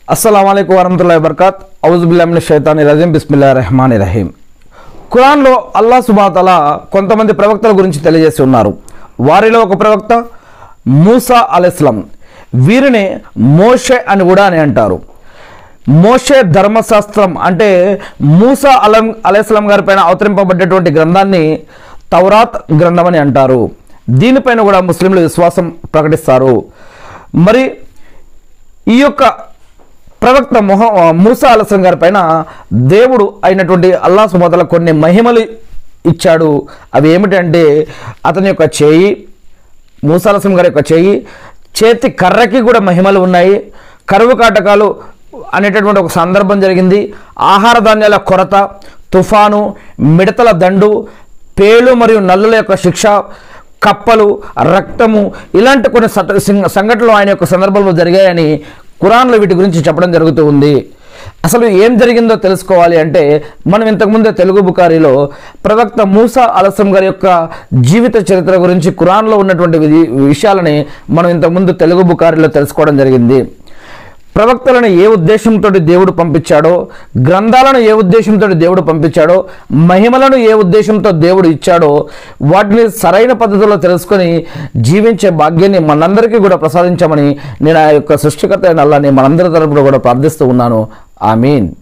అస్సలం అయికు వరహతుల్లా వబర్కాత్ ఔజుబుల్లామిన షైతాని రజీం బిస్మిల్లా రెహమాన్ రహీం ఖురాన్లో అల్లా సుబాతల కొంతమంది ప్రవక్తల గురించి తెలియజేసి ఉన్నారు వారిలో ఒక ప్రవక్త మూసా అలెస్లం వీరిని మోషే అని కూడా అని అంటారు మోషే ధర్మశాస్త్రం అంటే మూసా అలం అలైస్లాం గారి పైన అవతరింపబడ్డటువంటి గ్రంథాన్ని తౌరాత్ గ్రంథం అని అంటారు దీనిపైన కూడా ముస్లింలు విశ్వాసం ప్రకటిస్తారు మరి ఈ యొక్క ప్రవక్త మొహ మూసా అలసం గారి పైన దేవుడు అయినటువంటి అల్లా సుమతల కొన్ని మహిమలు ఇచ్చాడు అవి ఏమిటంటే అతని యొక్క చేయి మూసా అలసం గారి యొక్క చేయి చేతి కర్రకి కూడా మహిమలు ఉన్నాయి కరువు కాటకాలు అనేటటువంటి ఒక సందర్భం జరిగింది ఆహార ధాన్యాల కొరత తుఫాను మిడతల దండు పేలు మరియు నల్లుల యొక్క శిక్ష కప్పలు రక్తము ఇలాంటి కొన్ని సట- సింగ- సంఘటనలు ఆయన యొక్క సందర్భంలో జరిగాయని ఖురాన్లో వీటి గురించి చెప్పడం జరుగుతూ ఉంది అసలు ఏం జరిగిందో తెలుసుకోవాలి అంటే మనం ఇంతకుముందే తెలుగు బుకారిలో ప్రవక్త మూసా అలసం గారి యొక్క జీవిత చరిత్ర గురించి ఖురాన్లో ఉన్నటువంటి వి- విషయాలని మనం ఇంతకుముందు తెలుగు బుకారిలో తెలుసుకోవడం జరిగింది ప్రవక్తలను ఏ ఉద్దేశంతో దేవుడు పంపించాడో గ్రంథాలను ఏ ఉద్దేశంతో దేవుడు పంపించాడో మహిమలను ఏ ఉద్దేశంతో దేవుడు ఇచ్చాడో వాటిని సరైన పద్ధతిలో తెలుసుకొని జీవించే భాగ్యాన్ని మనందరికీ కూడా ప్రసాదించమని నేను ఆ యొక్క సృష్టికర్త అయిన అల్లాని మనందరి తరపున కూడా ప్రార్థిస్తూ ఉన్నాను ఆమీన్